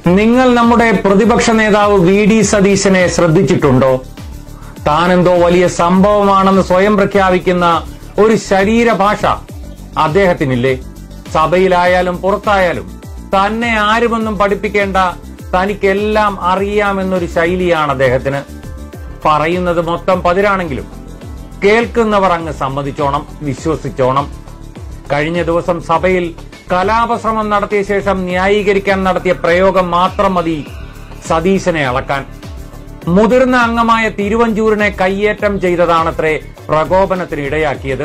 നിങ്ങൾ നമ്മുടെ പ്രതിപക്ഷ നേതാവ് വി ഡി സതീശനെ ശ്രദ്ധിച്ചിട്ടുണ്ടോ താനെന്തോ വലിയ സംഭവമാണെന്ന് സ്വയം പ്രഖ്യാപിക്കുന്ന ഒരു ശരീരഭാഷ അദ്ദേഹത്തിനില്ലേ സഭയിലായാലും പുറത്തായാലും തന്നെ ആരുമൊന്നും പഠിപ്പിക്കേണ്ട തനിക്കെല്ലാം അറിയാമെന്നൊരു ശൈലിയാണ് അദ്ദേഹത്തിന് പറയുന്നത് മൊത്തം പതിരാണെങ്കിലും കേൾക്കുന്നവർ അങ്ങ് സമ്മതിച്ചോണം വിശ്വസിച്ചോണം കഴിഞ്ഞ ദിവസം സഭയിൽ കലാപശ്രമം നടത്തിയ ശേഷം ന്യായീകരിക്കാൻ നടത്തിയ പ്രയോഗം മാത്രം മതി സതീശനെ അളക്കാൻ മുതിർന്ന അംഗമായ തിരുവഞ്ചൂരിനെ കയ്യേറ്റം ചെയ്തതാണത്രേ പ്രകോപനത്തിന് ഇടയാക്കിയത്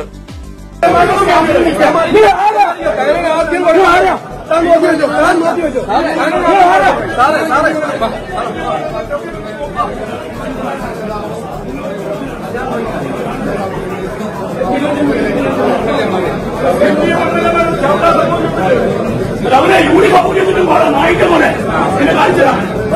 അവനെ യൂണിഫോം ഊരിയിട്ടും പാടാ നായിന്റെ പോലെ എന്നെ കാണിച്ചതാ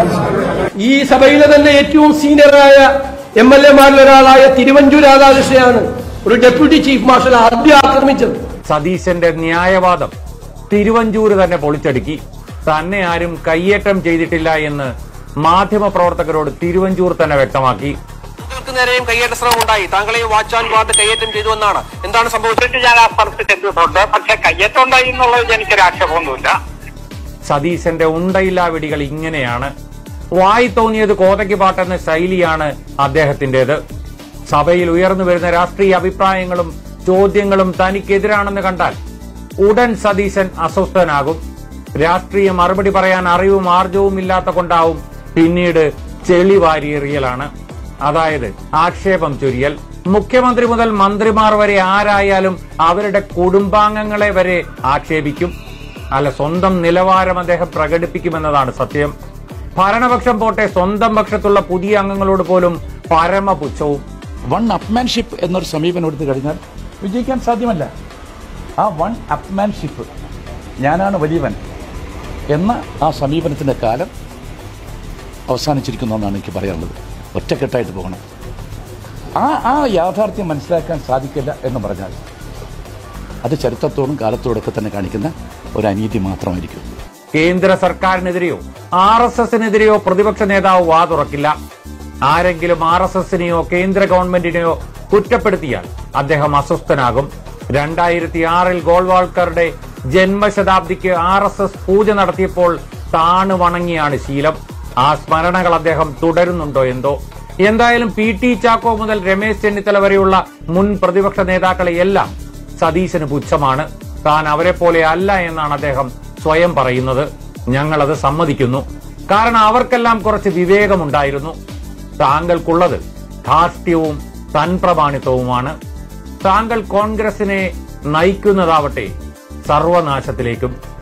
ഈ സഭയിലെ തന്നെ ഏറ്റവും സീനിയറായ എം എൽ എമാരിൽ ഒരാളായ തിരുവഞ്ചൂർ രാധാകൃഷ്ണയാണ് ഒരു ഡെപ്യൂട്ടി ചീഫ് മാർഷൽ ആദ്യം ആക്രമിച്ചത് സതീശന്റെ ന്യായവാദം തിരുവഞ്ചൂര് തന്നെ പൊളിച്ചടുക്കി തന്നെ ആരും കയ്യേറ്റം ചെയ്തിട്ടില്ല എന്ന് മാധ്യമപ്രവർത്തകരോട് തിരുവഞ്ചൂർ തന്നെ വ്യക്തമാക്കി താങ്കൾക്ക് നേരെയും കയ്യേറ്റ ശ്രമം ഉണ്ടായി താങ്കളെയും വാച്ച് ആൻഡ് വാർഡ് കയ്യേറ്റം ചെയ്തു എന്നാണ് എന്താണ് സംഭവിച്ചത് എന്നിട്ട് ഞാൻ ആ സ്ഥലത്ത് ചെന്നിട്ടുണ്ട് പക്ഷെ കയ്യേറ്റം ഉണ്ടായി എന്നുള്ളത് എനിക്കൊരു ആക്ഷേപമൊന്നുമില്ല സതീശന്റെ ഉണ്ടയില്ലാ വിടികൾ ഇങ്ങനെയാണ് വായി തോന്നിയത് കോതയ്ക്ക് പാട്ടെന്ന ശൈലിയാണ് അദ്ദേഹത്തിന്റേത് സഭയിൽ ഉയർന്നു വരുന്ന രാഷ്ട്രീയ അഭിപ്രായങ്ങളും ചോദ്യങ്ങളും തനിക്കെതിരാണെന്ന് കണ്ടാൽ ഉടൻ സതീശൻ അസ്വസ്ഥനാകും രാഷ്ട്രീയ മറുപടി പറയാൻ അറിവും ആർജവും ഇല്ലാത്ത കൊണ്ടാവും പിന്നീട് ചെളി വാരിയെറിയലാണ് അതായത് ആക്ഷേപം ചൊരിയൽ മുഖ്യമന്ത്രി മുതൽ മന്ത്രിമാർ വരെ ആരായാലും അവരുടെ കുടുംബാംഗങ്ങളെ വരെ ആക്ഷേപിക്കും അല്ല സ്വന്തം നിലവാരം അദ്ദേഹം പ്രകടിപ്പിക്കുമെന്നതാണ് സത്യം ഭരണപക്ഷം പോട്ടെ സ്വന്തം പക്ഷത്തുള്ള പുതിയ അംഗങ്ങളോട് പോലും പരമപുച്ഛവും വൺ അപ്മാൻഷിപ്പ് എന്നൊരു സമീപനം എടുത്തു കഴിഞ്ഞാൽ വിജയിക്കാൻ സാധ്യമല്ല ആ വൺ അപ്മാൻഷിപ്പ് ഞാനാണ് വലിയവൻ എന്ന ആ സമീപനത്തിന്റെ കാലം അവസാനിച്ചിരിക്കുന്നു എന്നാണ് എനിക്ക് പറയാനുള്ളത് ഒറ്റക്കെട്ടായിട്ട് പോകണം ആ ആ യാഥാർത്ഥ്യം മനസ്സിലാക്കാൻ സാധിക്കില്ല എന്ന് പറഞ്ഞാൽ അത് ചരിത്രത്തോടും കാലത്തോടൊക്കെ തന്നെ കാണിക്കുന്ന ഒരു അനീതി മാത്രമായിരിക്കും കേന്ദ്ര സർക്കാരിനെതിരെയോ ആർ എസ് എസിനെതിരെയോ പ്രതിപക്ഷ നേതാവ് വാ തുറക്കില്ല ആരെങ്കിലും ആർ എസ് എസിനെയോ കേന്ദ്ര ഗവൺമെന്റിനെയോ കുറ്റപ്പെടുത്തിയാൽ അദ്ദേഹം അസ്വസ്ഥനാകും രണ്ടായിരത്തി ആറിൽ ഗോൾവാൾക്കറുടെ ജന്മശതാബ്ദിക്ക് ആർ എസ് എസ് പൂജ നടത്തിയപ്പോൾ താണു വണങ്ങിയാണ് ശീലം ആ സ്മരണകൾ അദ്ദേഹം തുടരുന്നുണ്ടോ എന്തോ എന്തായാലും പി ടി ചാക്കോ മുതൽ രമേശ് ചെന്നിത്തല വരെയുള്ള മുൻ പ്രതിപക്ഷ നേതാക്കളെയെല്ലാം സതീശന് പുച്ഛമാണ് താൻ അവരെ പോലെ അല്ല എന്നാണ് അദ്ദേഹം സ്വയം പറയുന്നത് ഞങ്ങളത് സമ്മതിക്കുന്നു കാരണം അവർക്കെല്ലാം കുറച്ച് വിവേകമുണ്ടായിരുന്നു താങ്കൾക്കുള്ളത് ധാർഷ്ട്യവും തൻപ്രമാണിത്വവുമാണ് താങ്കൾ കോൺഗ്രസിനെ നയിക്കുന്നതാവട്ടെ സർവനാശത്തിലേക്കും